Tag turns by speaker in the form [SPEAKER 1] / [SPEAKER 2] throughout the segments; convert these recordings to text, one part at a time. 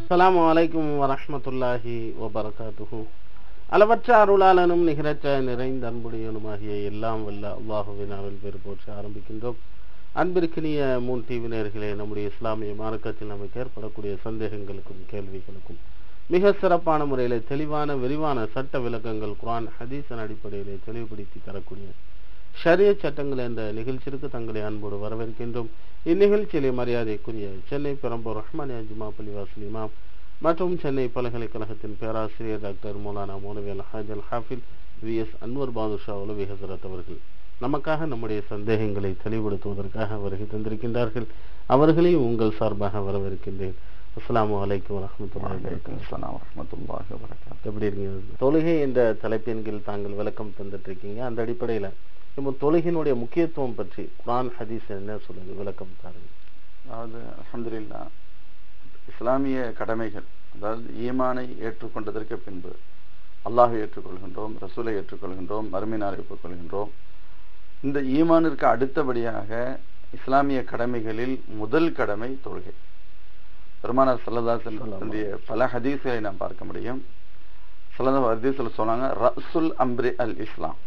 [SPEAKER 1] அஸ்ஸலாமு அலைக்கும் வரஹ்மத்துல்லாஹி வபரகாத்துஹு அளவற்ற அருளாளனும் நிகரற்ற நிறைந்த அன்புடையனுமாகிய எல்லாம் வல்ல அல்லாஹுவின் அருள் பெரு போற்றி ஆரம்பிக்கின்றோம் அன்பிற்கினிய மூன் டிவி நேர்களே நம்முடைய இஸ்லாமிய மார்க்கத்தில் நமக்கு ஏற்படக்கூடிய சந்தேகங்களுக்கும் கேள்விகளுக்கும் மிக சிறப்பான முறையிலே தெளிவான விரிவான சட்ட விளக்கங்கள் குர்ஆன் ஹதீஸின் அடிப்படையிலே தெளிவுபடுத்தி தரக்கூடிய ஷரிய சட்டங்கள் என்ற நிகழ்ச்சிக்கு தங்களை அன்போடு வரவேற்கின்றோம் இந்நிகழ்ச்சியிலே மரியாதைக்குரிய சென்னை பெரம்பூர் ரஹ்மானியா ஜுமா பள்ளிவாசல் இமாம் மற்றும் சென்னை பல்கலைக்கழகத்தின் பேராசிரியர் டாக்டர் மௌலானா மோனவேல் ஹாஜல் ஹாஃபில் வி எஸ் அன்வர் பாதுஷா உலவி ஹசரத் அவர்கள் நமக்காக நம்முடைய சந்தேகங்களை தெளிவுபடுத்துவதற்காக வருகை தந்திருக்கின்றார்கள் அவர்களையும் உங்கள் சார்பாக வரவேற்கின்றேன் அஸ்ஸலாமு அலைக்கும் வரஹ்மத்துல்லாஹி
[SPEAKER 2] வலைக்கம் அஸ்ஸலாம் வரஹ்மத்துல்லாஹி வபரகாத்துஹு
[SPEAKER 1] எப்படி இருக்கீங்க தொழுகை என்ற தலைப்பின் கீழ் தாங்கள் விளக்கம் தந்துட்டு இருக்கீங்க அந்த அடிப்படையில நம்ம தொழுகையினுடைய முக்கியத்துவம் பற்றி குர்ஆன் ஹதீஸ் என்ன சொல்லுது விளக்கம் தாருங்க
[SPEAKER 2] அதாவது அல்ஹம்துலில்லாஹ் இஸ்லாமிய கடமைகள் அதாவது ஈமானை ஏற்றுக்கொண்டதற்கு பின்பு அல்லாஹை ஏற்றுக்கொள்கின்றோம் ரசூலை ஏற்றுக்கொள்கின்றோம் மறுமையினாரை ஏற்றுக்கொள்கின்றோம் இந்த ஈமானிற்கு அடுத்தபடியாக இஸ்லாமிய கடமைகளில் முதல் கடமை தொழுகை பெருமானார் சல்லல்லா செல்லுடைய பல ஹதீஸ்களை நாம் பார்க்க முடியும் சல்லல்லா ஹதீஸில் சொன்னாங்க ரசுல் அம்ரி அல் இஸ்லாம்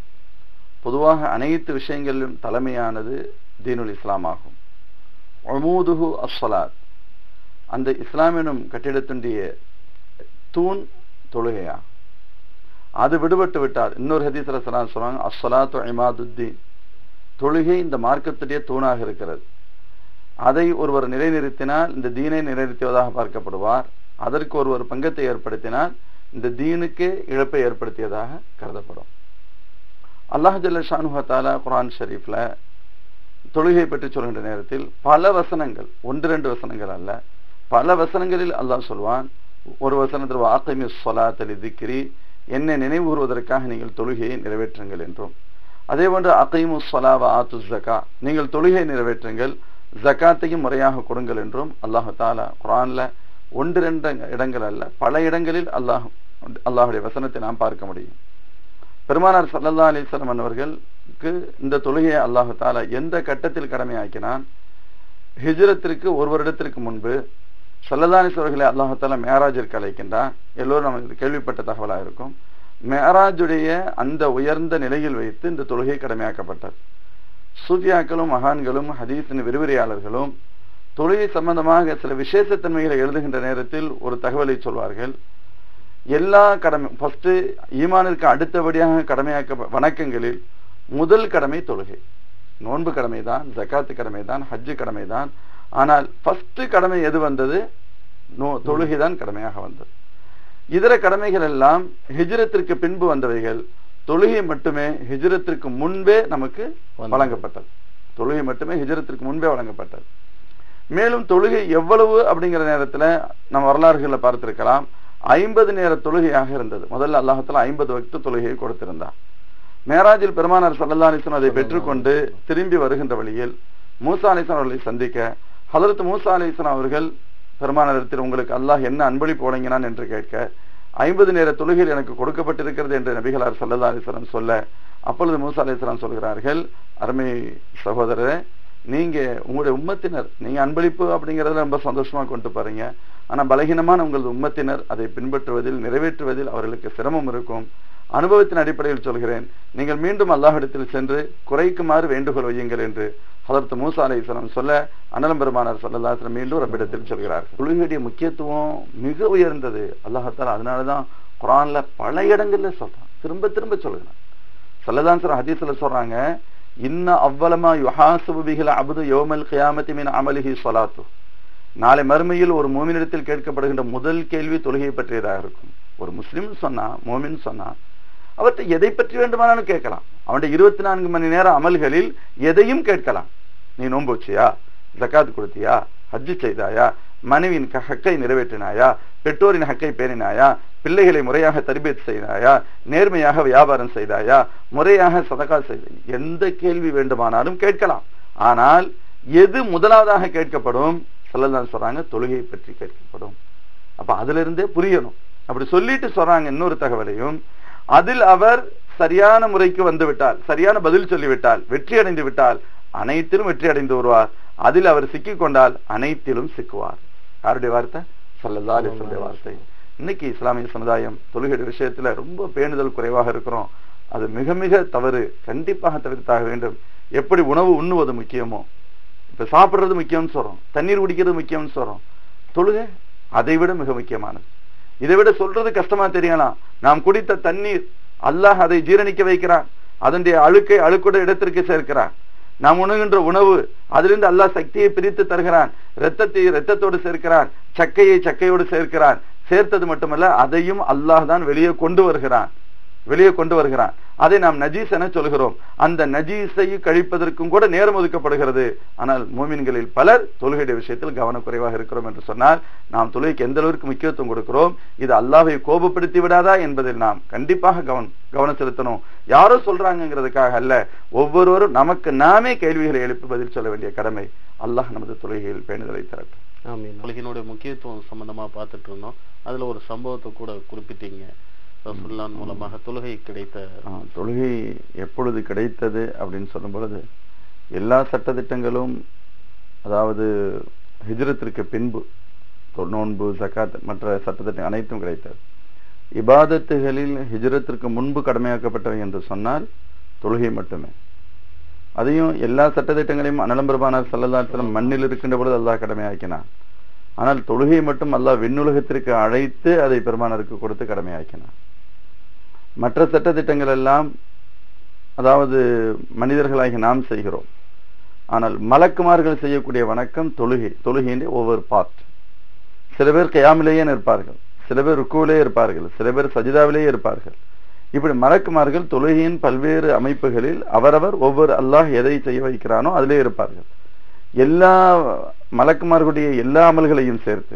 [SPEAKER 2] பொதுவாக அனைத்து விஷயங்களிலும் தலைமையானது தீனுல் இஸ்லாம் ஆகும் ஒமூதுஹு அஸ்ஸலாத் அந்த இஸ்லாமினும் கட்டிடத்தினுடைய தூண் தொழுகையா அது விடுபட்டு விட்டார் இன்னொரு ஹதீஸ்ல சலாம் சொன்னாங்க அஸ்ஸலாத்து இமாதுத்தீன் தொழுகை இந்த மார்க்கத்துடைய தூணாக இருக்கிறது அதை ஒருவர் நிலைநிறுத்தினால் இந்த தீனை நிலைநிறுத்துவதாக பார்க்கப்படுவார் அதற்கு ஒருவர் பங்கத்தை ஏற்படுத்தினால் இந்த தீனுக்கு இழப்பை ஏற்படுத்தியதாக கருதப்படும் அல்லாஹ் ஜல்ல ஷானுஹாலா குரான் ஷரீஃப்ல தொழுகை பற்றி சொல்கின்ற நேரத்தில் பல வசனங்கள் ஒன்று ரெண்டு வசனங்கள் அல்ல பல வசனங்களில் அல்லாஹ் சொல்வான் ஒரு வசனத்தில் வாக்கமி சொலாத்தலி திக்ரி என்னை நினைவு கூறுவதற்காக நீங்கள் தொழுகையை நிறைவேற்றுங்கள் என்றும் அதே போன்று அகைமு சொலாவா ஆத்து ஜக்கா நீங்கள் தொழுகையை நிறைவேற்றுங்கள் ஜக்காத்தையும் முறையாக கொடுங்கள் என்றும் அல்லாஹு தாலா குரான்ல ஒன்று ரெண்டு இடங்கள் அல்ல பல இடங்களில் அல்லாஹ் அல்லாஹுடைய வசனத்தை நாம் பார்க்க முடியும் பெருமானார் சல்லல்லா அலிஸ்லாம் அவர்களுக்கு இந்த தொழுகையை அல்லாஹு தாலா எந்த கட்டத்தில் கடமையாக்கினான் ஹிஜ்ரத்திற்கு ஒரு வருடத்திற்கு முன்பு சல்லதானிஸ் அவர்களை அல்லாஹு தாலா மேராஜிற்கு அழைக்கின்றான் எல்லோரும் நமக்கு கேள்விப்பட்ட தகவலாக இருக்கும் மேராஜுடைய அந்த உயர்ந்த நிலையில் வைத்து இந்த தொழுகை கடமையாக்கப்பட்டது சூஃபியாக்களும் மகான்களும் ஹதீஸின் விரிவுரையாளர்களும் தொழுகை சம்பந்தமாக சில விசேஷத்தன்மைகளை எழுதுகின்ற நேரத்தில் ஒரு தகவலை சொல்வார்கள் எல்லா கடமை ஃபர்ஸ்ட் ஈமானிற்கு அடுத்தபடியாக கடமையாக்க வணக்கங்களில் முதல் கடமை தொழுகை நோன்பு கடமை தான் ஜக்காத்து கடமை தான் ஹஜ்ஜு கடமை தான் ஆனால் ஃபர்ஸ்ட் கடமை எது வந்தது நோ தொழுகை தான் கடமையாக வந்தது இதர கடமைகள் எல்லாம் ஹிஜ்ரத்திற்கு பின்பு வந்தவைகள் தொழுகை மட்டுமே ஹிஜ்ரத்திற்கு முன்பே நமக்கு வழங்கப்பட்டது தொழுகை மட்டுமே ஹிஜ்ரத்திற்கு முன்பே வழங்கப்பட்டது மேலும் தொழுகை எவ்வளவு அப்படிங்கிற நேரத்துல நம்ம வரலாறுகளை பார்த்திருக்கலாம் ஐம்பது நேர தொழுகையாக இருந்தது முதல்ல அல்லாஹத்துல ஐம்பது வக்து தொழுகையை கொடுத்திருந்தார் மேராஜில் பெருமானார் சல்லா அலிஸ்லாம் அதை பெற்றுக்கொண்டு திரும்பி வருகின்ற வழியில் மூசா அலிஸ்லாம் அவர்களை சந்திக்க ஹதரத் மூசா அலிஸ்லாம் அவர்கள் பெருமானாரத்தில் உங்களுக்கு அல்லாஹ் என்ன அன்பளிப்பு வழங்கினான் என்று கேட்க ஐம்பது நேர தொழுகையில் எனக்கு கொடுக்கப்பட்டிருக்கிறது என்று நபிகளார் சல்லா அலிஸ்லாம் சொல்ல அப்பொழுது மூசா அலிஸ்லாம் சொல்கிறார்கள் அருமை சகோதரரே நீங்க உங்களுடைய உம்மத்தினர் நீங்க அன்பளிப்பு அப்படிங்கறதுல ரொம்ப சந்தோஷமா கொண்டு பாருங்க ஆனா பலகீனமான உங்களது உம்மத்தினர் அதை பின்பற்றுவதில் நிறைவேற்றுவதில் அவர்களுக்கு சிரமம் இருக்கும் அனுபவத்தின் அடிப்படையில் சொல்கிறேன் நீங்கள் மீண்டும் அல்லாஹிடத்தில் சென்று குறைக்குமாறு வேண்டுகோள் வையுங்கள் என்று ஹதரத் மூசா அலி இஸ்லாம் சொல்ல அனலம் பெருமானார் சல்லாஸ்லம் மீண்டும் ரப்பிடத்தில் சொல்கிறார் தொழுகையுடைய முக்கியத்துவம் மிக உயர்ந்தது அல்லாஹால அதனாலதான் குரான்ல பல இடங்கள்ல சொல்றான் திரும்ப திரும்ப சொல்கிறான் சல்லதான் சார் ஹதீஸ்ல சொல்றாங்க இன்ன அவ்வளமா யுஹாசுபு பிகில் அபுது யோமல் கியாமத்தி மீன் அமலிஹி சொலாத்து நாளை மறுமையில் ஒரு மோமினிடத்தில் கேட்கப்படுகின்ற முதல் கேள்வி தொழுகை பற்றியதாக இருக்கும் ஒரு முஸ்லிம் சொன்னா மோமின் சொன்னா அவற்றை எதை பற்றி வேண்டுமானாலும் கேட்கலாம் அவனுடைய இருபத்தி நான்கு மணி நேர அமல்களில் எதையும் கேட்கலாம் நீ நோன்பு வச்சியா ஜக்காத் கொடுத்தியா ஹஜ்ஜு செய்தாயா மனைவியின் ஹக்கை நிறைவேற்றினாயா பெற்றோரின் ஹக்கை பேணினாயா பிள்ளைகளை முறையாக தரிபேத் செய்தாயா நேர்மையாக வியாபாரம் செய்தாயா முறையாக சதகா செய்த எந்த கேள்வி வேண்டுமானாலும் கேட்கலாம் ஆனால் எது முதலாவதாக கேட்கப்படும் சொல்லலாம் சொல்றாங்க தொழுகை பற்றி கேட்கப்படும் அப்ப அதுல இருந்தே புரியணும் அப்படி சொல்லிட்டு சொல்றாங்க இன்னொரு தகவலையும் அதில் அவர் சரியான முறைக்கு வந்து விட்டால் சரியான பதில் சொல்லிவிட்டால் வெற்றி அடைந்து விட்டால் அனைத்திலும் வெற்றி அடைந்து வருவார் அதில் அவர் சிக்கிக் கொண்டால் அனைத்திலும் சிக்குவார் யாருடைய வார்த்தை சல்லல்லா அலிஸ்வனுடைய வார்த்தை இன்னைக்கு இஸ்லாமிய சமுதாயம் தொழுகை விஷயத்துல ரொம்ப பேணுதல் குறைவாக இருக்கிறோம் அது மிக மிக தவறு கண்டிப்பாக தவிர்த்தாக வேண்டும் எப்படி உணவு உண்ணுவது முக்கியமோ இப்ப சாப்பிடுறது முக்கியம்னு சொல்றோம் தண்ணீர் குடிக்கிறது முக்கியம்னு சொல்றோம் தொழுகை அதை விட மிக முக்கியமானது இதை விட சொல்றது கஷ்டமா தெரியலாம் நாம் குடித்த தண்ணீர் அல்லாஹ் அதை ஜீரணிக்க வைக்கிறான் அதனுடைய அழுக்கை அழுக்குட இடத்திற்கு சேர்க்கிறான் நாம் உணவுகின்ற உணவு அதிலிருந்து அல்லாஹ் சக்தியை பிரித்து தருகிறான் இரத்தத்தை இரத்தத்தோடு சேர்க்கிறான் சக்கையை சக்கையோடு சேர்க்கிறான் சேர்த்தது மட்டுமல்ல அதையும் அல்லாஹ் தான் வெளியே கொண்டு வருகிறான் வெளியே கொண்டு வருகிறான் அதை நாம் நஜீஸ் என சொல்கிறோம் அந்த நஜீஸை கழிப்பதற்கும் கூட நேரம் ஒதுக்கப்படுகிறது ஆனால் மூமின்களில் பலர் தொழுகையுடைய விஷயத்தில் கவனக்குறைவாக இருக்கிறோம் என்று சொன்னால் நாம் தொழுகைக்கு எந்த அளவிற்கு முக்கியத்துவம் கொடுக்கிறோம் இது அல்லாஹை கோபப்படுத்தி விடாதா என்பதில் நாம் கண்டிப்பாக கவனம் கவனம் செலுத்தணும் யாரோ சொல்றாங்கிறதுக்காக அல்ல ஒவ்வொருவரும் நமக்கு நாமே கேள்விகளை எழுப்பி பதில் சொல்ல வேண்டிய கடமை அல்லாஹ் நமது தொழுகையில் பேணுதலை தரட்டும்
[SPEAKER 1] ஆமீன் தொழுகையினுடைய முக்கியத்துவம் சம்பந்தமா பார்த்துட்டு இருந்தோம் அதுல ஒரு சம்பவத்தை கூட குறிப்பிட்டீங்க ரசூல்லான் மூலமாக தொழுகை கிடைத்த
[SPEAKER 2] ஆ, தொழுகை எப்பொழுது கிடைத்தது அப்படின்னு சொல்லும் பொழுது எல்லா சட்டதிட்டங்களும் அதாவது ஹிஜ்ரத்திற்கு பின்பு தொ- நோன்பு ஜகாத் மற்ற சட்டத்திட்டம் அனைத்தும் கிடைத்தது இபாதத்துகளில் ஹிஜ்ரத்திற்கு முன்பு கடமையாக்கப்பட்டவை என்று சொன்னால் தொழுகை மட்டுமே அதையும் எல்லா சட்டதிட்டங்களையும் அனலம்பெருமானார் சல்லல்லாத்திரம் மண்ணில் இருக்கின்ற பொழுது அல்லாஹ் கடமையாக்கினான் ஆனால் தொழுகையை மட்டும் அல்லாஹ் விண்ணுலகத்திற்கு அழைத்து அதை பெருமானாருக்கு கொடுத்து கடமையாக்கினான் மற்ற சட்டதிட்டங்கள் எல்லாம் அதாவது மனிதர்களாகி நாம் செய்கிறோம் ஆனால் மலக்குமார்கள் செய்யக்கூடிய வணக்கம் தொழுகை தொழுகையின் ஒவ்வொரு பார்ட் சில பேர் கயாமிலேயே இருப்பார்கள் சில பேர் ருக்குவிலே இருப்பார்கள் சில பேர் சஜிதாவிலேயே இருப்பார்கள் இப்படி மலக்குமார்கள் தொழுகையின் பல்வேறு அமைப்புகளில் அவரவர் ஒவ்வொரு அல்லாஹ் எதை செய்ய வைக்கிறானோ அதிலே இருப்பார்கள் எல்லா மலக்குமார்களுடைய எல்லா அமல்களையும் சேர்த்து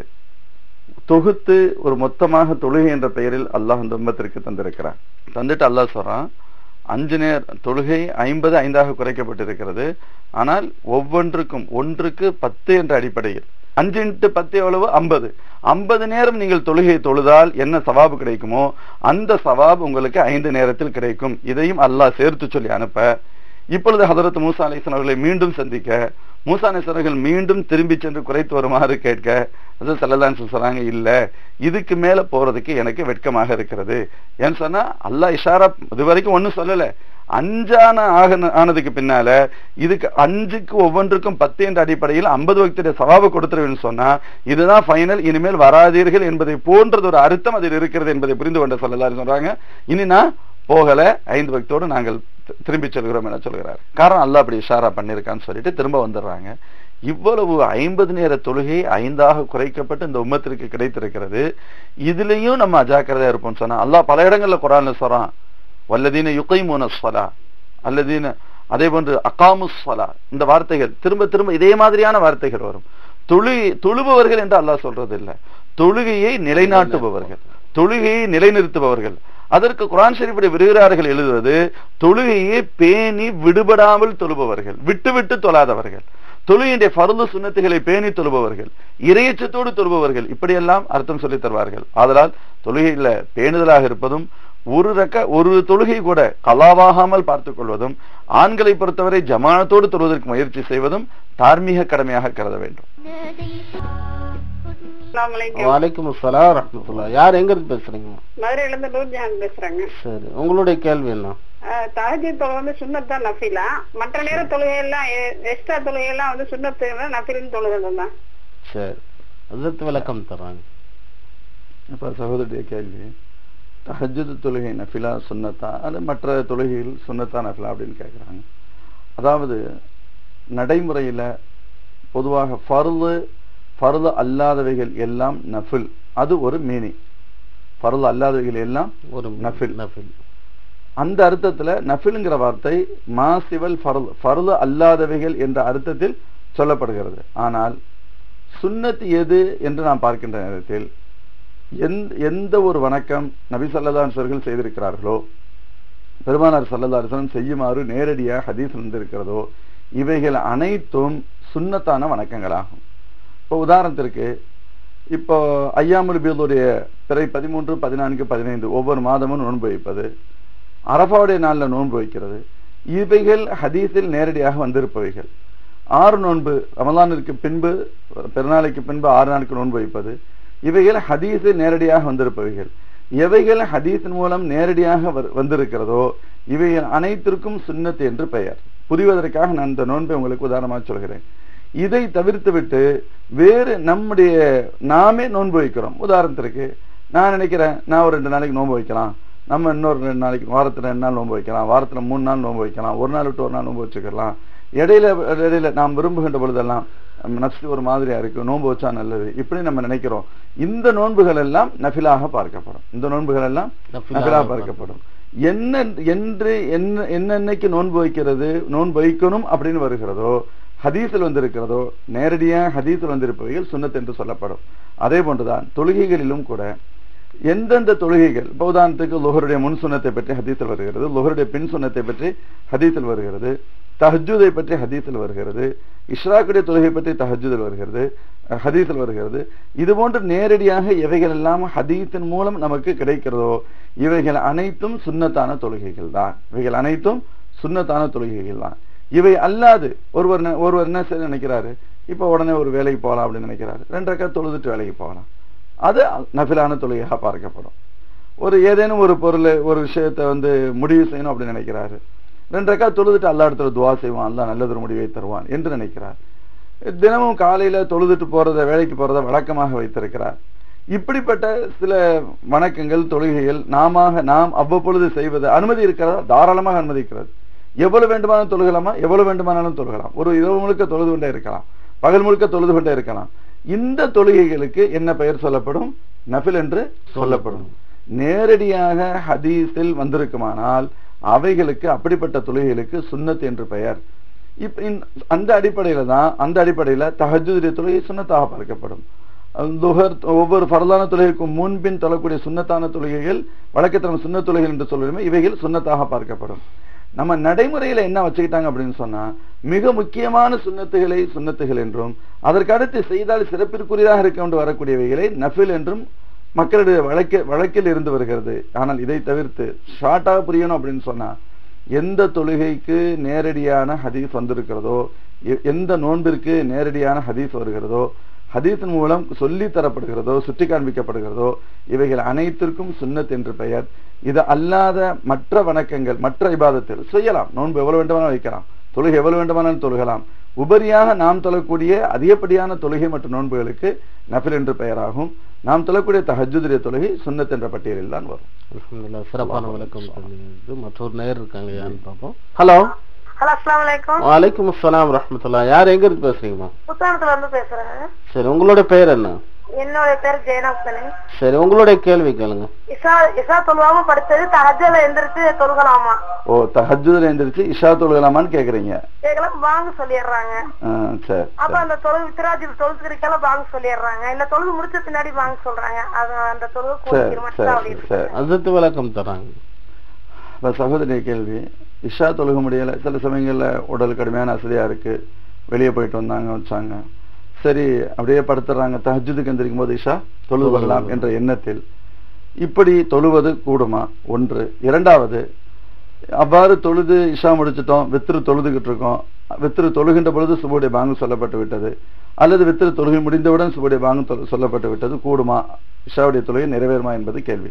[SPEAKER 2] தொகுத்து ஒரு மொத்தமாக தொழுகை என்ற பெயரில் அல்லாஹ் அந்த உம்மத்திற்கு தந்திருக்கிறான் தந்துட்டு அல்லாஹ் சொல்றான் அஞ்சு நேர் தொழுகை ஐம்பது ஐந்தாக குறைக்கப்பட்டிருக்கிறது ஆனால் ஒவ்வொன்றுக்கும் ஒன்றுக்கு பத்து என்ற அடிப்படையில் அஞ்சு இன்ட்டு பத்து எவ்வளவு ஐம்பது ஐம்பது நேரம் நீங்கள் தொழுகை தொழுதால் என்ன சவாபு கிடைக்குமோ அந்த சவாப் உங்களுக்கு ஐந்து நேரத்தில் கிடைக்கும் இதையும் அல்லாஹ் சேர்த்து சொல்லி அனுப்ப இப்பொழுது ஹதரத் மூசா அலிஸ்லாம் அவர்களை மீண்டும் சந்திக்க மூசா அலிஸ்வர்கள் மீண்டும் திரும்பி சென்று குறைத்து வருமாறு கேட்க அது செல்லலான்னு சொல்றாங்க இல்ல இதுக்கு மேல போறதுக்கு எனக்கு வெட்கமாக இருக்கிறது ஏன்னு சொன்னா அல்லாஹ் இஷாரா இது வரைக்கும் ஒண்ணும் சொல்லல அஞ்சான ஆக ஆனதுக்கு பின்னால இதுக்கு அஞ்சுக்கு ஒவ்வொன்றுக்கும் பத்து என்ற அடிப்படையில் ஐம்பது வக்திய சவாபு கொடுத்துருவேன்னு சொன்னா இதுதான் ஃபைனல் இனிமேல் வராதீர்கள் என்பதை போன்றது ஒரு அர்த்தம் அதில் இருக்கிறது என்பதை புரிந்து கொண்ட சொல்லலாரு சொல்றாங்க இனி நான் போகல ஐந்து பக்தோடு நாங்கள் தி- திரும்பி செல்கிறோம் என சொல்கிறார் காரணம் அல்லாஹ் அப்படி இஷாரா பண்ணிருக்கான்னு சொல்லிட்டு திரும்ப வந்துடுறாங்க இவ்வளவு ஐம்பது நேர தொழுகை ஐந்தாக குறைக்கப்பட்டு இந்த உம்மத்திற்கு கிடைத்திருக்கிறது இதுலயும் நம்ம அஜாக்கிரதையா இருப்போம்னு சொன்னா அல்லாஹ் பல இடங்கள்ல குரான்ல சொல்றான் வல்லதீன யுகைமூன ஸ்வலா அல்லதீன அதே போன்று அகாமு ஸ்வலா இந்த வார்த்தைகள் திரும்ப திரும்ப இதே மாதிரியான வார்த்தைகள் வரும் தொழு தொழுபவர்கள் என்று அல்லாஹ் சொல்றது இல்ல தொழுகையை நிலைநாட்டுபவர்கள் தொழுகையை நிலைநிறுத்துபவர்கள் அதற்கு குரான் ஷரீஃபுடைய விருகிறார்கள் எழுதுவது தொழுகையை பேணி விடுபடாமல் தொழுபவர்கள் விட்டு விட்டு தொழாதவர்கள் தொழுகையுடைய பருது சுண்ணத்துகளை பேணி தொழுபவர்கள் இரையச்சத்தோடு தொழுபவர்கள் இப்படியெல்லாம் அர்த்தம் சொல்லித் தருவார்கள் ஆதலால் தொழுகையில பேணுதலாக இருப்பதும் ஒரு ரக்க ஒரு தொழுகை கூட கலாவாகாமல் பார்த்துக் கொள்வதும் ஆண்களை பொறுத்தவரை ஜமானத்தோடு தொழுவதற்கு முயற்சி செய்வதும் தார்மீக கடமையாக கருத வேண்டும்
[SPEAKER 3] அஸ்ஸலாமு
[SPEAKER 1] வலைக்கும் அஸ்ஸலாம் ரஹ்மத்துல்லா யார் எங்க இருந்து பேசுறீங்க
[SPEAKER 3] மதுரையில இருந்து நூர்ஜஹான் பேசுறேங்க
[SPEAKER 1] சரி உங்களுடைய கேள்வி என்ன
[SPEAKER 3] தஹஜி தொழுகை வந்து சுண்ணத் தான் நஃபிலா மற்ற நேர தொழுகை எல்லாம் எக்ஸ்ட்ரா தொழுகை எல்லாம் வந்து சுண்ணத்து நஃபிலின் தொழுகை தான்
[SPEAKER 1] சரி அதற்கு விளக்கம் தர்றாங்க
[SPEAKER 2] இப்ப சகோதரிய கேள்வி தஹஜ்ஜுத் தொழுகை நஃபிலா சுன்னத்தா அல்லது மற்ற தொழுகைகள் சுன்னத்தா நஃபிலா அப்படின்னு கேட்குறாங்க அதாவது நடைமுறையில பொதுவாக ஃபர்து ஃபர்து அல்லாதவைகள் எல்லாம் நஃபில் அது ஒரு மீனி ஃபர்து அல்லாதவைகள் எல்லாம்
[SPEAKER 1] ஒரு
[SPEAKER 2] நஃபில்.
[SPEAKER 1] நஃபில்
[SPEAKER 2] அந்த அர்த்தத்துல நஃபில்ங்கிற வார்த்தை மாசிவல் ஃபர்து ஃபர்து அல்லாதவைகள் என்ற அர்த்தத்தில் சொல்லப்படுகிறது ஆனால் சுன்னத் எது என்று நாம் பார்க்கின்ற நேரத்தில் எந்த எந்த ஒரு வணக்கம் நபி ஸல்லல்லாஹு அலைஹி வஸல்லம் செய்திருக்கிறார்களோ பெருமானார் ஸல்லல்லாஹு அலைஹி வஸல்லம் செய்யுமாறு நேரடியாக ஹதீஸ் வந்திருக்கிறதோ இவைகள் அனைத்தும் சுன்னத்தான வணக்கங்களாகும் இப்போ உதாரணத்திற்கு இப்போ ஐயாமுல் பீதுடைய பிறை பதிமூன்று பதினான்கு பதினைந்து ஒவ்வொரு மாதமும் நோன்பு வைப்பது அரபாவுடைய நாளில் நோன்பு வைக்கிறது இவைகள் ஹதீஸில் நேரடியாக வந்திருப்பவைகள் ஆறு நோன்பு ரமலானிற்கு பின்பு பெருநாளைக்கு பின்பு ஆறு நாளுக்கு நோன்பு வைப்பது இவைகள் ஹதீஸில் நேரடியாக வந்திருப்பவைகள் எவைகள் ஹதீஸின் மூலம் நேரடியாக வர்- வந்திருக்கிறதோ இவைகள் அனைத்திற்கும் சுன்னத் என்று பெயர் புரிவதற்காக நான் இந்த நோன்பை உங்களுக்கு உதாரணமாக சொல்கிறேன் இதை தவிர்த்து விட்டு வேறு நம்முடைய நாமே நோன்பு வைக்கிறோம் உதாரணத்திற்கு நான் நினைக்கிறேன் நான் ஒரு ரெண்டு நாளைக்கு நோன்பு வைக்கலாம் நம்ம இன்னொரு ரெண்டு நாளைக்கு வாரத்துல ரெண்டு நாள் நோன்பு வைக்கலாம் வாரத்துல மூணு நாள் நோன்பு வைக்கலாம் ஒரு நாள் விட்டு ஒரு நாள் நோன்பு வச்சுக்கலாம் இடையில இடையில நாம் விரும்புகின்ற பொழுதெல்லாம் நம்ம நஷ்டம் ஒரு மாதிரியா இருக்கு நோன்பு வச்சா நல்லது இப்படி நம்ம நினைக்கிறோம் இந்த நோன்புகள் எல்லாம் நஃபிலாக பார்க்கப்படும் இந்த நோன்புகள் எல்லாம்
[SPEAKER 1] நஃபிலாக
[SPEAKER 2] நஃபிலாக பார்க்கப்படும் என்ன என்று என்ன என்னன்னைக்கு நோன்பு வைக்கிறது நோன்பு வைக்கணும் அப்படின்னு வருகிறதோ ஹதீஸில் வந்திருக்கிறதோ நேரடியாக ஹதீஸில் வந்திருப்பவைகள் சுன்னத் என்று சொல்லப்படும் அதே போன்றுதான் தொழுகைகளிலும் கூட எந்தெந்த தொழுகைகள் இப்போ உதாரணத்துக்கு லுஹருடைய முன் சுன்னத்தை பற்றி ஹதீஸில் வருகிறது லுஹருடைய பின் சுன்னத்தை பற்றி ஹதீஸில் வருகிறது தஹஜுதை பற்றி ஹதீஸில் வருகிறது இஷ்ராக்குடைய தொழுகை பற்றி தஹஜுதில் வருகிறது அஹ், ஹதீஸில் வருகிறது இது போன்று நேரடியாக எவைகள் எல்லாம் ஹதீஸின் மூலம் நமக்கு கிடைக்கிறதோ இவைகள் அனைத்தும் சுன்னத்தான தொழுகைகள் தான் இவைகள் அனைத்தும் சுன்னத்தான தொழுகைகள் தான் இவை அல்லாது ஒருவர் ந- ஒருவர் என்ன செய்ய நினைக்கிறாரு இப்போ உடனே ஒரு வேலைக்கு போகலாம் அப்படின்னு நினைக்கிறாரு ரெண்டு ரக்கா தொழுதுட்டு வேலைக்கு போகலாம் அது நஃபிலான தொழுகையாக பார்க்கப்படும் ஒரு ஏதேனும் ஒரு பொருள் ஒரு விஷயத்தை வந்து முடிவு செய்யணும் அப்படின்னு நினைக்கிறாரு ரெண்டு ரக்கா தொழுதுட்டு அல்லா இடத்துல துவா செய்வான் அல்லா நல்லதொரு முடிவை தருவான் என்று நினைக்கிறார் தினமும் காலையில தொழுதுட்டு போறத வேலைக்கு போறத வழக்கமாக வைத்திருக்கிறார் இப்படிப்பட்ட சில வணக்கங்கள் தொழுகைகள் நாம நாம் அவ்வப்பொழுது செய்வது அனுமதி இருக்கிறதா தாராளமாக அனுமதிக்கிறது எவ்வளவு வேண்டுமானாலும் தொழுகலாமா எவ்வளவு வேண்டுமானாலும் தொழுகலாம் ஒரு இரவு முழுக்க தொழுது கொண்டே இருக்கலாம் பகல் முழுக்க தொழுது கொண்டே இருக்கலாம் இந்த தொழுகைகளுக்கு என்ன பெயர் சொல்லப்படும் நஃபில் என்று சொல்லப்படும் நேரடியாக ஹதீஸில் வந்திருக்குமானால் அவைகளுக்கு அப்படிப்பட்ட தொழுகைகளுக்கு சுன்னத் என்று பெயர் இப்ப இந்த- அந்த அடிப்படையில தான் அந்த அடிப்படையில தஹஜுடைய தொழுகை சுன்னத்தாக பார்க்கப்படும் துஹர் ஒவ்வொரு ஃபரதான தொழுகைக்கும் முன்பின் தொழக்கூடிய சுன்னத்தான தொழுகைகள் வழக்கத்தில் நம்ம சுன்னத் தொழுகைகள் என்று சொல்லுவோமே இவைகள் சுன்னத்தாக பார்க்கப்படும் நம்ம நடைமுறையில என்ன வச்சுக்கிட்டாங்க அப்படின்னு சொன்னா மிக முக்கியமான சுன்னத்துகளை சுன்னத்துகள் என்றும் அதற்கு அடுத்து செய்தால் சிறப்பிற்குரியதாக இருக்க கொண்டு வரக்கூடியவைகளை நஃபில் என்றும் மக்களுடைய வழக்க வழக்கில் இருந்து வருகிறது ஆனால் இதை தவிர்த்து ஷார்ட்டாக புரியணும் அப்படின்னு சொன்னா எந்த தொழுகைக்கு நேரடியான ஹதீஸ் வந்திருக்கிறதோ எ- எந்த நோன்பிற்கு நேரடியான ஹதீஸ் வருகிறதோ ஹதீஸின் மூலம் சொல்லி தரப்படுகிறதோ சுட்டி காண்பிக்கப்படுகிறதோ இவைகள் அனைத்திற்கும் சுன்னத் என்று பெயர் இது அல்லாத மற்ற வணக்கங்கள் மற்ற இபாதத்தில் செய்யலாம் நோன்பு எவ்வளவு வேண்டுமானாலும் வைக்கலாம் தொழுகை எவ்வளவு வேண்டுமானாலும் தொழுகலாம் உபரியாக நாம் தொழக்கூடிய அதிகப்படியான தொழுகை மற்றும் நோன்புகளுக்கு நஃபில் என்று பெயராகும் நாம் தொழக்கூடிய தஹஜுடைய தொழுகை சுன்னத் என்ற பட்டியலில் தான் வரும்
[SPEAKER 1] அல்ஹம்துலில்லாஹ் சிறப்பான விளக்கம் சொன்னீங்க மற்றொரு நேர் இருக்காங்க யாருன்னு பார்ப்போம் ஹலோ
[SPEAKER 3] ஹலோ அஸ்லாம் வலைக்கம்
[SPEAKER 1] வலைக்கும் அஸ்ஸலாம் ரஹ்மத்துல்லாஹ் யார் எங்க இருந்து பேசுறீங்கம்மா
[SPEAKER 3] புத்தானத்துல இருந்து பேசுறேன்
[SPEAKER 1] சரி உங்களுடைய பெயர் என்ன
[SPEAKER 3] என்னோட பேர் ஜெயநாப்தனி
[SPEAKER 1] சரி உங்களுடைய கேள்வி கேளுங்க
[SPEAKER 3] இசா இசா தொழுவாம படிச்சது தஹஜல எந்திரிச்சு தொழுகலாமா
[SPEAKER 2] ஓ தஹஜுதில் எந்திரிச்சு இஷா தொழுகலாமான்னு கேக்குறீங்க
[SPEAKER 3] கேட்கலாம் வாங்க சொல்லிடுறாங்க
[SPEAKER 2] ஆ, சரி
[SPEAKER 3] அப்ப
[SPEAKER 2] சரி.
[SPEAKER 3] அந்த தொழுது வித்திராஜில் தொழுதுக்கிறதுக்கெல்லாம் வாங்க சொல்லிடுறாங்க இல்ல தொழுது முடிச்ச பின்னாடி வாங்க சொல்றாங்க அது அந்த தொழுது
[SPEAKER 2] சரி
[SPEAKER 3] கூட்டிக்கிறோம்
[SPEAKER 2] சரி
[SPEAKER 3] அப்படி
[SPEAKER 2] சரி,
[SPEAKER 3] இருக்கு
[SPEAKER 2] சரி
[SPEAKER 1] அதுக்கு விளக்கம் தராங்க
[SPEAKER 2] இப்ப சகோதரிய கேள்வி இஷா தொழுக முடியல சில சமயங்கள்ல உடல் கடுமையான அசதியா இருக்கு வெளியே போயிட்டு வந்தாங்க வச்சாங்க சரி அப்படியே படுத்துறாங்க தஹஜுதுக்கு எந்திரிக்கும் போது இஷா தொழுது கொள்ளலாம் என்ற எண்ணத்தில் இப்படி தொழுவது கூடுமா ஒன்று இரண்டாவது அவ்வாறு தொழுது இஷா முடிச்சிட்டோம் வித்திரு தொழுதுகிட்டு இருக்கோம் வித்திரு தொழுகின்ற பொழுது சுபுடைய பாங்கு சொல்லப்பட்டு விட்டது அல்லது வித்திரு தொழுகை முடிந்தவுடன் சுபுடைய பாங்கு தொ- சொல்லப்பட்டு விட்டது கூடுமா இஷாவுடைய தொழுகை நிறைவேறுமா என்பது கேள்வி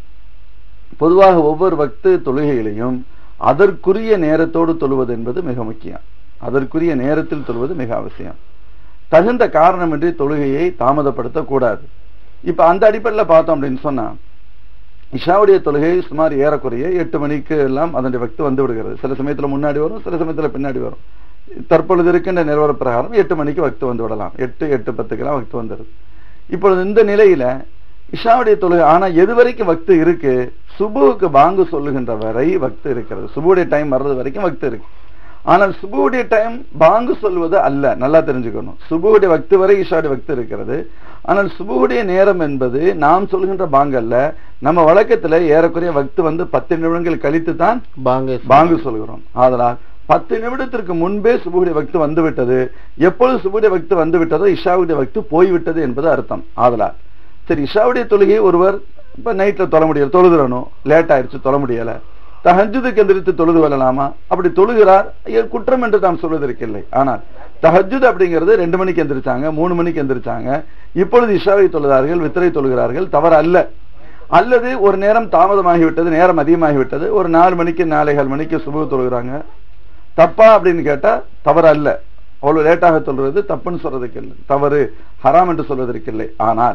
[SPEAKER 2] பொதுவாக ஒவ்வொரு வக்து தொழுகைகளையும் அதற்குரிய நேரத்தோடு தொழுவது என்பது மிக முக்கியம் அதற்குரிய நேரத்தில் தொழுவது மிக அவசியம் தகுந்த காரணமின்றி தொழுகையை தாமதப்படுத்தக் கூடாது இப்ப அந்த அடிப்படையில் பார்த்தோம் அப்படின்னு சொன்னா இஷாவுடைய தொழுகை சுமார் ஏறக்குறைய எட்டு மணிக்கு எல்லாம் அதனுடைய வக்து வந்து விடுகிறது சில சமயத்துல முன்னாடி வரும் சில சமயத்துல பின்னாடி வரும் தற்பொழுது இருக்கின்ற நிலவர பிரகாரம் எட்டு மணிக்கு வக்து வந்து விடலாம் எட்டு எட்டு பத்துக்கெல்லாம் வக்து வந்துடுது இப்பொழுது இந்த நிலையில இஷாவுடைய தொழுகை ஆனா எது வரைக்கும் வக்து இருக்கு சுபுவுக்கு பாங்கு சொல்லுகின்ற வரை வக்து இருக்கிறது சுபுடைய டைம் வர்றது வரைக்கும் வக்து இருக்கு ஆனால் சுபுவுடைய டைம் பாங்கு சொல்வது அல்ல நல்லா தெரிஞ்சுக்கணும் சுபுவுடைய வக்து வரை இஷாவுடைய வக்து இருக்கிறது ஆனால் சுபுவுடைய நேரம் என்பது நாம் சொல்கின்ற பாங்கு அல்ல நம்ம வழக்கத்துல ஏறக்குறைய வக்து வந்து பத்து நிமிடங்கள் கழித்து தான்
[SPEAKER 1] பாங்க
[SPEAKER 2] பாங்கு சொல்கிறோம் ஆதலால் பத்து நிமிடத்திற்கு முன்பே சுபுடைய வக்து வந்து விட்டது எப்பொழுது சுபுடைய வக்து வந்து விட்டதோ இஷாவுடைய வக்து போய்விட்டது என்பது அர்த்தம் ஆதலால் சரி இஷாவுடைய தொழுகையை ஒருவர் இப்ப நைட்ல தொழ முடியல தொழுதுறணும் லேட் ஆயிடுச்சு தொழ முடியல தஹஜுதுக்கு எந்திரித்து தொழுது வரலாமா அப்படி தொழுகிறார் இது குற்றம் என்று நாம் சொல்வதற்கு இல்லை ஆனால் தஹஜுத் அப்படிங்கிறது ரெண்டு மணிக்கு எந்திரிச்சாங்க மூணு மணிக்கு எந்திரிச்சாங்க இப்பொழுது இஷாவை தொழுகிறார்கள் வித்திரை தொழுகிறார்கள் தவறு அல்ல அல்லது ஒரு நேரம் தாமதமாகிவிட்டது நேரம் அதிகமாகிவிட்டது ஒரு நாலு மணிக்கு நாலேகால் மணிக்கு சுபு தொழுகிறாங்க தப்பா அப்படின்னு கேட்டா தவறு அல்ல அவ்வளவு லேட்டாக சொல்றது தப்புன்னு சொல்றதுக்கு இல்லை தவறு ஹராம் என்று சொல்வதற்கு இல்லை ஆனால்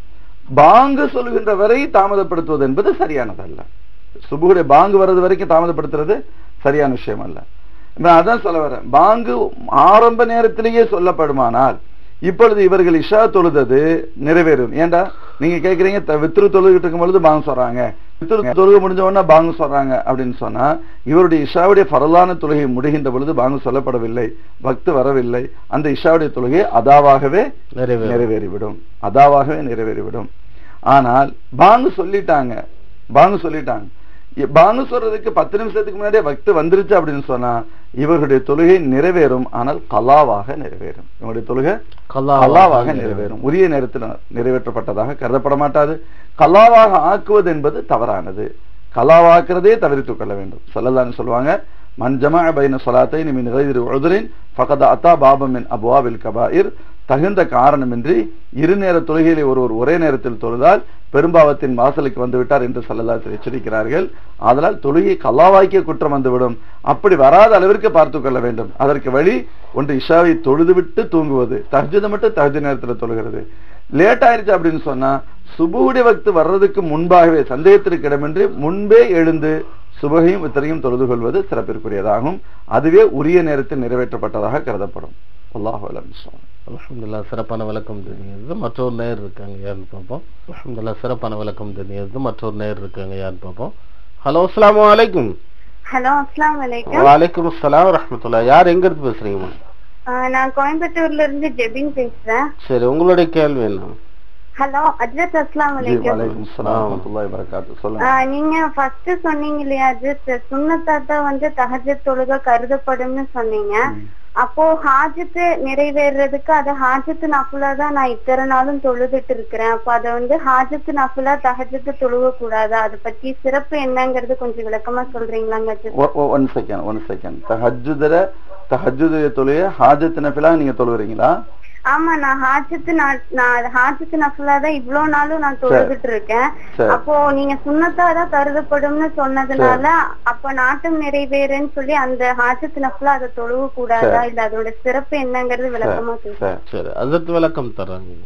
[SPEAKER 2] பாங்கு சொல்கின்ற வரை தாமதப்படுத்துவது என்பது சரியானதல்ல சுபுடைய பாங்கு வர்றது வரைக்கும் தாமதப்படுத்துறது சரியான விஷயம் அல்ல நான் அதான் சொல்ல வரேன் பாங்கு ஆரம்ப நேரத்திலேயே சொல்லப்படுமானால் இப்பொழுது இவர்கள் இஷா தொழுதது நிறைவேறும் ஏண்டா நீங்க கேக்குறீங்க த- வித்ரு தொழுகிட்டு இருக்கும் பொழுது பாங்கு சொல்றாங்க வித்ரு தொழுகை முடிஞ்ச உடனே பாங்கு சொல்றாங்க அப்படின்னு சொன்னா இவருடைய இஷாவுடைய பரலான தொழுகை முடிகின்ற பொழுது பாங்கு சொல்லப்படவில்லை பக்து வரவில்லை அந்த இஷாவுடைய தொழுகை அதாவாகவே
[SPEAKER 1] நிறைவேறும்.
[SPEAKER 2] நிறைவேறிவிடும் அதாவாகவே நிறைவேறிவிடும் ஆனால் பாங்கு சொல்லிட்டாங்க பாங்கு சொல்லிட்டாங்க இ- பாங்கு சொல்றதுக்கு பத்து நிமிஷத்துக்கு முன்னாடியே பக்து வந்துருச்சு அப்படின்னு சொன்னா இவர்களுடைய தொழுகை நிறைவேறும் ஆனால் கலாவாக நிறைவேறும் இவங்களுடைய தொழுகை
[SPEAKER 1] கல்லாவாக
[SPEAKER 2] கல்லாவாக நிறைவேறும் உரிய நேரத்தில் நிறைவேற்றப்பட்டதாக கருதப்பட மாட்டாது கல்லாவாக ஆக்குவது என்பது தவறானது கல்லாவாக்குறதே தவிர்த்துக் கொள்ள வேண்டும் சொல்லலான்னு சொல்லுவாங்க மன் ஜமா பைன சொலாத்தை மின் கைதிரி உழுதுரின் ஃபகத அத்தா பாபமின் அபுவாவில் கபாயிர் தகுந்த காரணமின்றி இரு நேர தொழுகையிலே ஒருவர் ஒரே நேரத்தில் தொழுதால் பெரும்பாவத்தின் வாசலுக்கு வந்து விட்டார் என்று சொல்லலாத்தில் எச்சரிக்கிறார்கள் ஆதலால் தொழுகை கல்லாவாக்கிய குற்றம் வந்துவிடும் அப்படி வராத அளவிற்கு பார்த்துக் கொள்ள வேண்டும் அதற்கு வழி ஒன்று இஷாவை தொழுதுவிட்டு தூங்குவது தஹஜுதை மட்டும் தஹஜ் நேரத்தில் தொழுகிறது லேட் ஆயிருச்சு அப்படின்னு சொன்னா சுபுடைய வக்து வர்றதுக்கு முன்பாகவே சந்தேகத்திற்கு இடமின்றி முன்பே எழுந்து சுபகையும் வித்தரையும் தொழுது கொள்வது சிறப்பிற்குரியதாகும் அதுவே உரிய நேரத்தில் நிறைவேற்றப்பட்டதாக கருதப்படும் அல்லாஹ் அலம்
[SPEAKER 1] அல்ஹம்துலில்லாஹ் சிறப்பான விளக்கம் தெரியுது மற்றொரு நேர் இருக்காங்க யாருன்னு பார்ப்போம் அல்ஹம்துலில்லாஹ் சிறப்பான விளக்கம் தெரியுது மற்றொரு நேர் இருக்காங்க யாருன்னு பார்ப்போம் ஹலோ அஸ்ஸலாமு அலைக்கும்
[SPEAKER 3] ஹலோ அஸ்லாம் வலைக்கம்
[SPEAKER 1] வலைக்கும் அஸ்ஸலாம் வரஹ்மத்துல்லாஹ் யார் எங்க இருந்து பேசுறீங்கம்மா
[SPEAKER 3] நான் கோயம்புத்தூர்ல இருந்து ஜெபின் பேசுறேன்
[SPEAKER 1] சரி உங்களுடைய கேள்வி என்ன
[SPEAKER 3] ஹலோ அஜ்ரத் அஸ்லாம்
[SPEAKER 2] ஜி
[SPEAKER 3] வலைக்கம்
[SPEAKER 2] வலைக்கும் ஸலாம் வரஹ்மத்துல்லாஹி வரகாத்து சொல்லுங்க
[SPEAKER 3] ஆஹ் நீங்க ஃபர்ஸ்ட் சொன்னீங்க இல்லையா அஜித் சுண்ணத்தாத்தா வந்து தஹஜத் தொழுக கருதப்படும்னு சொன்னீங்க அப்போ ஹாஜத்து நிறைவேறதுக்கு அது ஹாஜத்து நஃபுலா தான் நான் இத்தனை நாளும் தொழுதுட்டு இருக்கிறேன் அப்போ அதை வந்து ஹாஜத்து நஃபுலா தஹஜத்து தொழுக கூடாதா அதை பத்தி சிறப்பு என்னங்கிறது கொஞ்சம் விளக்கமா சொல்றீங்களாங்க Ajith
[SPEAKER 2] one second one second தஹஜுதர தஹஜுடைய தொழுகை ஹாஜத் நஃபிலா நீங்க தொழுகிறீங்களா
[SPEAKER 3] ஆமா நான் ஹாஜத்து நான் நான் ஹாஜத்து நஃபுலா தான் இவ்வளவு நாளும் நான் தொழுதுட்டு இருக்கேன்
[SPEAKER 2] சரி.
[SPEAKER 3] அப்போ நீங்க சுண்ணத்தா தான் கருதப்படும்னு சொன்னதுனால அப்ப நாட்டம் நிறைவேறுன்னு சொல்லி அந்த ஹாஜத்து நஃபுலா அதை தொழுக கூடாதா இல்ல அதோட சிறப்பு என்னங்கிறது விளக்கமா சொல்லுங்க
[SPEAKER 2] சரி
[SPEAKER 1] சரி அதற்கு விளக்கம் தர்றாங்க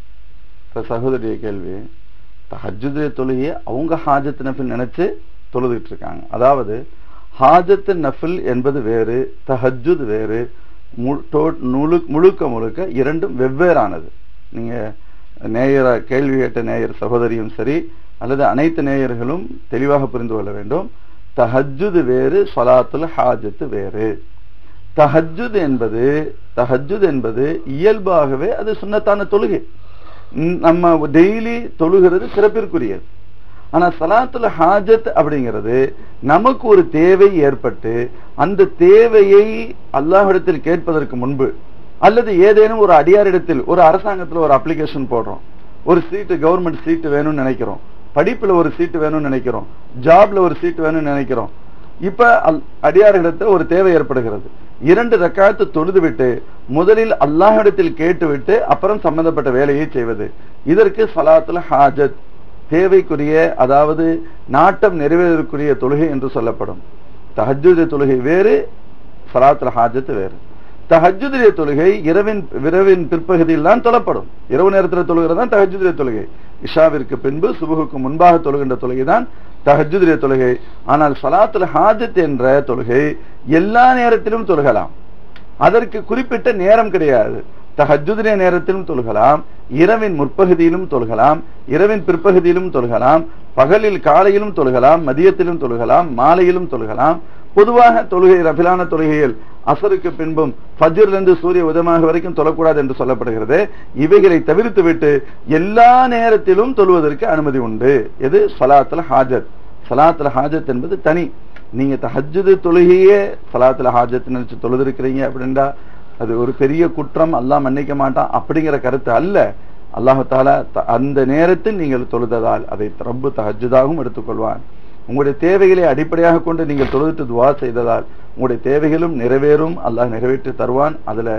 [SPEAKER 2] இப்ப சகோதரிய கேள்வி தஹஜுடைய தொழுகையை அவங்க ஹாஜத் நஃபில் நினைச்சு தொழுதுட்டு இருக்காங்க அதாவது ஹாஜத்து நஃபில் என்பது வேறு தஹஜுத் வேறு மு- டோ- முழு- முழுக்க முழுக்க இரண்டும் வெவ்வேறானது நீங்க நேயர கேள்வி கேட்ட நேயர் சகோதரியும் சரி அல்லது அனைத்து நேயர்களும் தெளிவாக புரிந்து கொள்ள வேண்டும் தஹஜுது வேறு சொலாத்துல் ஹாஜத்து வேறு தஹஜுத் என்பது தஹஜுத் என்பது இயல்பாகவே அது சுன்னத்தான தொழுகை ம், நம்ம டெய்லி தொழுகிறது சிறப்பிற்குரியது ஆனா சலாத்துல ஹாஜத் அப்படிங்கிறது நமக்கு ஒரு தேவை ஏற்பட்டு அந்த தேவையை அல்லாஹ்விடத்தில் கேட்பதற்கு முன்பு அல்லது ஏதேனும் ஒரு அடியாரிடத்தில் ஒரு அரசாங்கத்துல ஒரு அப்ளிகேஷன் போடுறோம் ஒரு சீட்டு கவர்மெண்ட் சீட்டு வேணும்னு நினைக்கிறோம் படிப்புல ஒரு சீட்டு வேணும்னு நினைக்கிறோம் ஜாப்ல ஒரு சீட்டு வேணும்னு நினைக்கிறோம் இப்ப அல்- அடியார்களிடத்தில் ஒரு தேவை ஏற்படுகிறது இரண்டு ரக்காத்து தொழுது விட்டு முதலில் அல்லாஹ்விடத்தில் கேட்டுவிட்டு அப்புறம் சம்பந்தப்பட்ட வேலையை செய்வது இதற்கு சலாத்துல ஹாஜத் தேவைக்குரிய அதாவது நாட்டம் நிறைவேறக்கூடிய தொழுகை என்று சொல்லப்படும் தஹஜ்ஜுடைய தொழுகை வேறு சலாத்துல ஹாஜத் வேறு தஹஜ்ஜுடைய தொழுகை இரவின் இரவின் பிற்பகுதியில் தான் தொழப்படும் இரவு நேரத்தில் தொழுகிறது தான் தஹஜ்ஜுடைய தொழுகை இஷாவிற்கு பின்பு சுபுகுக்கு முன்பாக தொழுகின்ற தொழுகை தான் தஹஜ்ஜுடைய தொழுகை ஆனால் சலாத்துல ஹாஜத் என்ற தொழுகை எல்லா நேரத்திலும் தொழுகலாம் அதற்கு குறிப்பிட்ட நேரம் கிடையாது தஹஜ்ஜுடைய நேரத்திலும் தொழுகலாம் இரவின் முற்பகுதியிலும் தொழுகலாம் இரவின் பிற்பகுதியிலும் தொழுகலாம் பகலில் காலையிலும் தொழுகலாம் மதியத்திலும் தொழுகலாம் மாலையிலும் தொழுகலாம் பொதுவாக தொழுகை ரபிலான தொழுகையில் அசருக்கு பின்பும் ஃபஜ்ரிலிருந்து சூரிய உதயமாக வரைக்கும் தொழக்கூடாது என்று சொல்லப்படுகிறது இவைகளை தவிர்த்து விட்டு எல்லா நேரத்திலும் தொழுவதற்கு அனுமதி உண்டு எது சலாத்துல ஹாஜத் சலாத்துல ஹாஜத் என்பது தனி நீங்க தஹஜ்ஜுது தொழுகையே சலாத்துல ஹாஜத் நினைச்சு தொழுதிருக்கிறீங்க அப்படின்னா அது ஒரு பெரிய குற்றம் அல்லாஹ் மன்னிக்க மாட்டான் அப்படிங்கிற கருத்து அல்ல அல்லாஹு தாலா த- அந்த நேரத்தில் நீங்கள் தொழுததால் அதை ரப்பு தஹஜ்ஜுதாகவும் எடுத்துக்கொள்வான் உங்களுடைய தேவைகளை அடிப்படையாக கொண்டு நீங்கள் தொழுதுட்டு துவா செய்ததால் உங்களுடைய தேவைகளும் நிறைவேறும் அல்லாஹ் நிறைவேற்றி தருவான் அதுல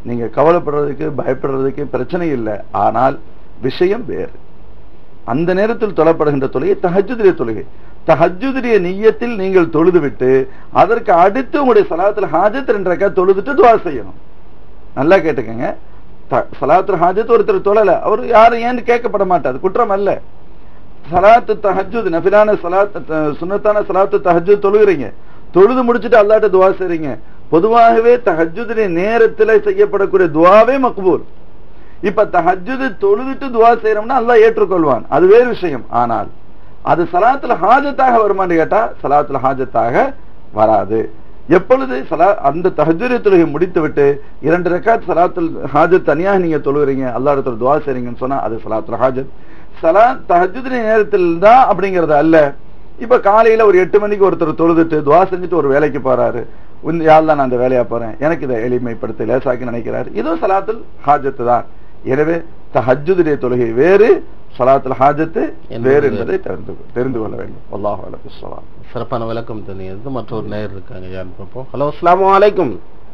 [SPEAKER 2] நீங்க கவலைப்படுறதுக்கு பயப்படுறதுக்கு பிரச்சனை இல்லை ஆனால் விஷயம் வேறு அந்த நேரத்தில் தொழப்படுகின்ற தொழுகை தஹஜுதிரிய தொழுகை தஹஜுதிரிய நிய்யத்தில் நீங்கள் தொழுதுவிட்டு அதற்கு அடுத்து உங்களுடைய சலாத்துல ஹாஜத் ரெண்டு ரக்கா தொழுதுட்டு துவா செய்யணும் நல்லா கேட்டுக்கங்க த- சலாத்துல் ஹாஜத் ஒருத்தர் தொழல அவர் யாரும் ஏன்னு கேட்கப்பட மாட்டாது குற்றம் அல்ல சலாத்து தஹஜுத் நஃபிலான சலாத் த- சுன்னத்தான சலாத்து தஹஜுத் தொழுகிறீங்க தொழுது முடிச்சுட்டு அல்லாட்ட துவா செய்றீங்க பொதுவாகவே தஹஜுடைய நேரத்துல செய்யப்படக்கூடிய துவாவே மக்பூல் இப்ப தஹஜுது தொழுதுட்டு துவா செய்யறோம்னா அல்லாஹ் ஏற்றுக்கொள்வான் அது வேறு விஷயம் ஆனால் அது சலாத்துல ஹாஜத்தாக வருமான்னு கேட்டா சலாத்துல ஹாஜத்தாக வராது எப்பொழுது சலா அந்த தஹஜுரிய தொழுகை முடித்து விட்டு இரண்டு ரக்காத் சலாத்துல் ஹாஜத் தனியாக நீங்க தொழுகிறீங்க அல்லா இடத்துல துவா செய்றீங்கன்னு சொன்னா அது சலாத்துல் ஹாஜத் சலாத் தஹஜுடைய நேரத்தில் தான் அப்படிங்கறது அல்ல இப்ப காலையில ஒரு எட்டு மணிக்கு ஒருத்தர் தொழுதுட்டு துவா செஞ்சுட்டு ஒரு வேலைக்கு போறாரு உன் யாழ் தான் நான் அந்த வேலையா போறேன் எனக்கு இதை எளிமைப்படுத்த லேசாக்கி நினைக்கிறாரு இதுவும் சலாத்துல் ஹாஜத்து தான் எனவே தஹஜுடைய தொழுகை வேறு சலாத்துல் ஹாஜத்து வேறு என்பதை தெரிந்து கொ- தெரிந்து கொள்ள வேண்டும் அல்லாஹ் அலபிஸ்லாம்
[SPEAKER 1] சிறப்பான விளக்கம் தெரியுது மற்றொரு நேர் இருக்காங்க யாருன்னு பார்ப்போம் ஹலோ அஸ்ஸலாமு அலைக்கும்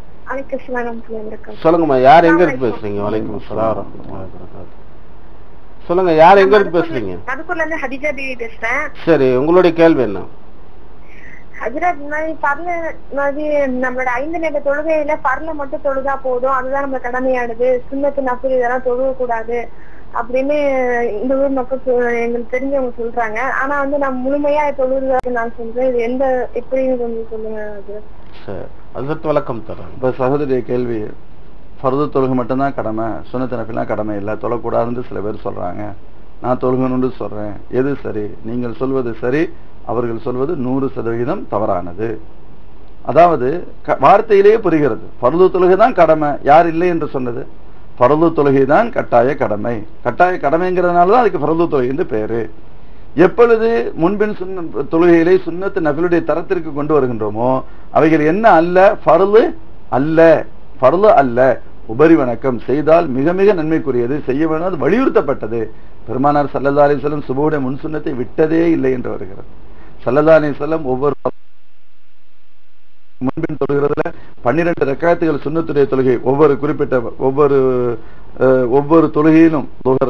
[SPEAKER 1] சொல்லுங்கம்மா யார் எங்க இருந்து பேசுறீங்க வலைக்கும் அஸ்ஸலாம் வரஹ்மத்துல்லாஹி வபரகாத்துஹு. சொல்லுங்க யார் எங்க இருந்து பேசுறீங்க
[SPEAKER 3] அதுக்குள்ள இருந்து ஹதிஜா தேவி பேசுறேன்
[SPEAKER 1] சரி உங்களுடைய கேள்வி என்ன
[SPEAKER 3] ஹஜரத் மாதிரி பர்ல மாதிரி நம்மளோட ஐந்து நேர தொழுகையில பர்ல மட்டும் தொழுதா போதும் அதுதான் நம்ம கடமையானது சுண்ணத்து நசுல் இதெல்லாம் தொழுக கூடாது அப்படின்னு இந்த ஊர் மக்கள் சொ- எங்களுக்கு தெரிஞ்சவங்க சொல்றாங்க ஆனா வந்து நான் முழுமையா தொழுகிறதாக நான் சொல்றேன் இது எந்த எப்படின்னு கொஞ்சம் சொல்லுங்க ஹஜரத்
[SPEAKER 1] சரி அதுக்கு விளக்கம் தரேன்
[SPEAKER 2] இப்ப சகோதரிய கேள்வி ஃபர்து தொழுகை மட்டும்தான் கடமை சுண்ணத்து நஃபிலாம் கடமை இல்லை தொழக்கூடாதுன்னு சில பேர் சொல்றாங்க நான் தொழுகணும்னு சொல்றேன் எது சரி நீங்கள் சொல்வது சரி அவர்கள் சொல்வது நூறு சதவிகிதம் தவறானது அதாவது க- வார்த்தையிலேயே புரிகிறது பருது தொழுகை தான் கடமை யார் இல்லை என்று சொன்னது பருது தொழுகை தான் கட்டாய கடமை கட்டாய கடமைங்கிறதுனால தான் அதுக்கு பருது தொழுகை என்று பேரு எப்பொழுது முன்பின் சுன்ன தொழுகையிலே சுன்னத்து நபிலுடைய தரத்திற்கு கொண்டு வருகின்றோமோ அவைகள் என்ன அல்ல ஃபர்லு அல்ல ஃபர்லு அல்ல உபரி வணக்கம் செய்தால் மிக மிக நன்மைக்குரியது செய்ய வேண்டும் அது வலியுறுத்தப்பட்டது பெருமானார் சல்லல்லா அலிஸ்லம் சுபுடைய முன் சுன்னத்தை விட்டதே இல்லை என்று வருகிறது சல்லல்லா அலிஸ்லம் ஒவ்வொரு முன்பின் தொழுகிறதுல பன்னிரண்டு ரக்காத்துகள் சுன்னத்துடைய தொழுகை ஒவ்வொரு குறிப்பிட்ட ஒவ்வொரு அஹ், ஒவ்வொரு தொழுகையிலும் லுஹர்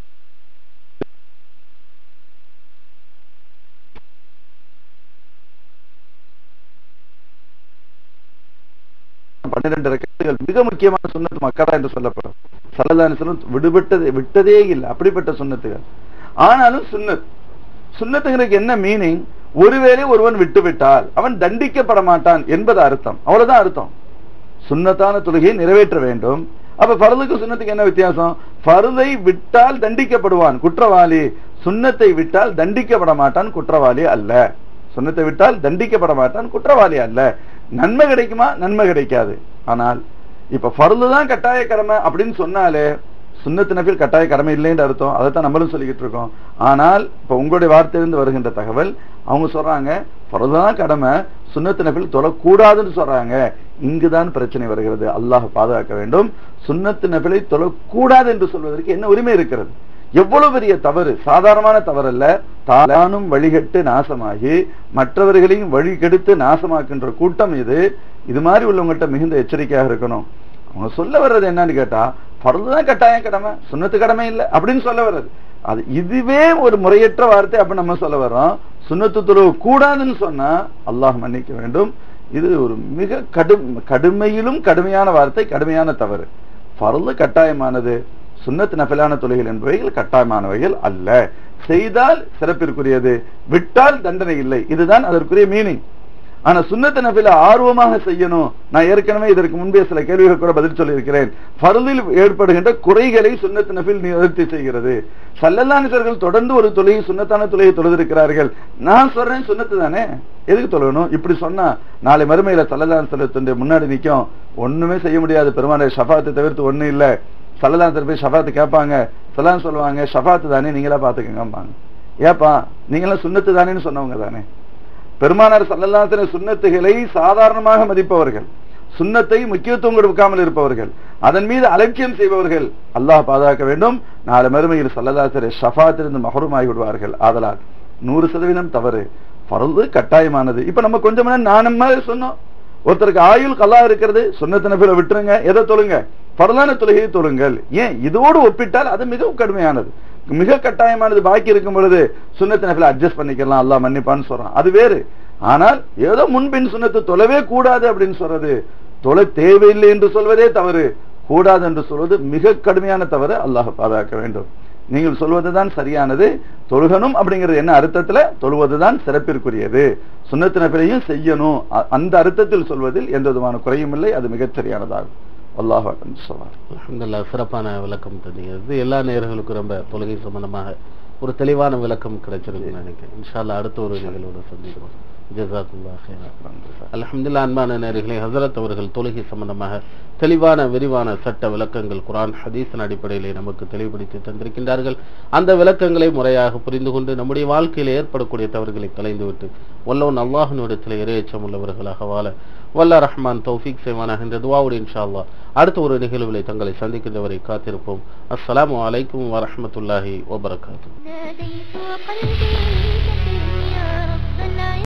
[SPEAKER 2] பன்னிரண்டு ரக்கத்துகள் மிக முக்கியமான சுன்னத்து மக்களா என்று சொல்லப்படும் சல்லல்லாஹு சொல்லும் விடுபட்டது விட்டதே இல்லை அப்படிப்பட்ட சுன்னத்துகள் ஆனாலும் சுன்னத் சுன்னத்துங்களுக்கு என்ன மீனிங் ஒருவேளை ஒருவன் விட்டுவிட்டால் அவன் தண்டிக்கப்பட மாட்டான் என்பது அர்த்தம் அவ்வளவுதான் அர்த்தம் சுன்னத்தான தொழுகையை நிறைவேற்ற வேண்டும் அப்ப ஃபர்துக்கு சுன்னத்துக்கு என்ன வித்தியாசம் ஃபர்தை விட்டால் தண்டிக்கப்படுவான் குற்றவாளி சுன்னத்தை விட்டால் தண்டிக்கப்பட மாட்டான் குற்றவாளி அல்ல சுன்னத்தை விட்டால் தண்டிக்கப்பட மாட்டான் குற்றவாளி அல்ல நன்மை கிடைக்குமா நன்மை கிடைக்காது ஆனால் இப்ப ஃபர்து தான் கட்டாய கடமை அப்படின்னு சொன்னாலே சுன்னத்து நபில் கட்டாய கடமை இல்லைன்னு அர்த்தம் அதைத்தான் நம்மளும் சொல்லிக்கிட்டு இருக்கோம் ஆனால் இப்ப உங்களுடைய வார்த்தையிலிருந்து வருகின்ற தகவல் அவங்க சொல்றாங்க ஃபர்து தான் கடமை சுன்னத்து நபில் தொழக்கூடாதுன்னு சொல்றாங்க இங்குதான் பிரச்சனை வருகிறது அல்லாஹ் பாதுகாக்க வேண்டும் சுன்னத்து நபிலை தொழக்கூடாது என்று சொல்வதற்கு என்ன உரிமை இருக்கிறது எவ்வளவு பெரிய தவறு சாதாரணமான தவறல்ல தானும் வழிகட்டு நாசமாகி மற்றவர்களையும் வழி கெடுத்து நாசமாக்கின்ற கூட்டம் இது இது மாதிரி உள்ளவங்கள்ட்ட மிகுந்த எச்சரிக்கையாக இருக்கணும் அவங்க சொல்ல வர்றது என்னன்னு கேட்டா பருதுதான் கட்டாயம் கடமை சுண்ணத்து கடமை இல்லை அப்படின்னு சொல்ல வர்றது அது இதுவே ஒரு முறையற்ற வார்த்தை அப்ப நம்ம சொல்ல வர்றோம் சுண்ணத்து தொழுவு கூடாதுன்னு சொன்னா அல்லாஹ் மன்னிக்க வேண்டும் இது ஒரு மிக கடும் கடுமையிலும் கடுமையான வார்த்தை கடுமையான தவறு பருது கட்டாயமானது சுன்னத் நஃபிலான தொழுகைகள் என்பவைகள் கட்டாயமானவைகள் அல்ல செய்தால் சிறப்பிற்குரியது விட்டால் தண்டனை இல்லை இதுதான் அதற்குரிய மீனிங் ஆனா சுன்னத் நபில ஆர்வமாக செய்யணும் நான் ஏற்கனவே இதற்கு முன்பே சில கேள்விகள் கூட பதில் சொல்லியிருக்கிறேன் ஃபர்தில் ஏற்படுகின்ற குறைகளை சுன்னத் நபில் நிவர்த்தி செய்கிறது சல்லல்லானிசர்கள் தொடர்ந்து ஒரு தொழுகை சுன்னத்தான தொழுகை தொழுதிருக்கிறார்கள் நான் சொல்றேன் சுன்னத்து தானே எதுக்கு தொழணும் இப்படி சொன்னா நாளை மறுமையில சல்லல்லான் செல்லத்துடைய முன்னாடி நிக்கும் ஒண்ணுமே செய்ய முடியாது பெருமான ஷஃபாத்தை தவிர்த்து ஒண்ணு இல்ல சல்லல்லான் போய் ஷஃபாத்து கேட்பாங்க சல்லான் சொல்லுவாங்க ஷஃபாத்து தானே நீங்களா பாத்துக்கங்கம்பாங்க ஏப்பா நீங்களாம் சுன்னத்து தானேன்னு சொன்னவங்க தானே பெருமானார் சல்லல்லாத்தின சுன்னத்துகளை சாதாரணமாக மதிப்பவர்கள் சுன்னத்தை முக்கியத்துவம் கொடுக்காமல் இருப்பவர்கள் அதன் மீது அலட்சியம் செய்பவர்கள் அல்லாஹ் பாதுகாக்க வேண்டும் நாலு மறுமையில் சல்லல்லாசரை ஷஃபாத்திலிருந்து மகரூமாகி விடுவார்கள் ஆதலால் நூறு சதவீதம் தவறு பருது கட்டாயமானது இப்ப நம்ம கொஞ்சம் நானும் மாதிரி சொன்னோம் ஒருத்தருக்கு ஆயுள் கல்லா இருக்கிறது சுண்ணத்து நபில விட்டுருங்க எதை தொழுங்க பரலான தொழுகையை தொழுங்கள் ஏன் இதோடு ஒப்பிட்டால் அது மிகவும் கடுமையானது மிக கட்டாயமானது பாக்கி இருக்கும் பொழுது சுண்ணத்து நபில அட்ஜஸ்ட் பண்ணிக்கலாம் அல்லாஹ் மன்னிப்பான்னு சொல்றான் அது வேறு ஆனால் ஏதோ முன்பின் சுண்ணத்து தொழவே கூடாது அப்படின்னு சொல்றது தொலை தேவையில்லை என்று சொல்வதே தவறு கூடாது என்று சொல்வது மிக கடுமையான தவறு அல்லாஹ் பாதுகாக்க வேண்டும் நீங்கள் சொல்வதுதான் சரியானது தொழுகணும் அப்படிங்கிறது என்ன அர்த்தத்துல தொழுவதுதான் சிறப்பிற்குரியது சுண்ணத்து நபிலையும் செய்யணும் அ- அந்த அர்த்தத்தில் சொல்வதில் எந்த விதமான குறையும் இல்லை அது மிகச் சரியானதாகும் அல்லாஹ் சொல்வார்
[SPEAKER 1] அல்ஹம்துலில்லாஹ் சிறப்பான விளக்கம் தந்தீங்க இது எல்லா நேயர்களுக்கும் ரொம்ப தொழுகை சம்பந்தமாக ஒரு தெளிவான விளக்கம் கிடைச்சிருக்குன்னு நினைக்கிறேன் இன்ஷா அல்லாஹ் அடுத்த ஒரு நிகழ்வோட சந்திக்கிறோம் ஜஸாக்குல்லாஹ் ஹைரா அல்ஹம்துலில்லாஹ் அன்பான நேயர்களே ஹசரத் அவர்கள் தொழுகை சம்பந்தமாக தெளிவான விரிவான சட்ட விளக்கங்கள் குர்ஆன் ஹதீஸின் அடிப்படையிலே நமக்கு தெளிவுபடுத்தி தந்திருக்கின்றார்கள் அந்த விளக்கங்களை முறையாக புரிந்து கொண்டு நம்முடைய வாழ்க்கையில் ஏற்படக்கூடிய தவறுகளை கலைந்துவிட்டு வல்லோன் அல்லாஹினுடைய இரையச்சம் உள்ளவர்களாக வாழ வல்ல ரஹ்மான் தௌஃபீக் செய்வானாக என்ற துவாவுடைய இன்ஷா அல்லாஹ் அடுத்த ஒரு நிகழ்வுகளை தங்களை சந்திக்கின்றவரை காத்திருப்போம் அஸ்ஸலாமு அலைக்கும் வரஹ்மத்துல்லாஹி வபரகாத்துஹு
[SPEAKER 4] ناديت وقلبي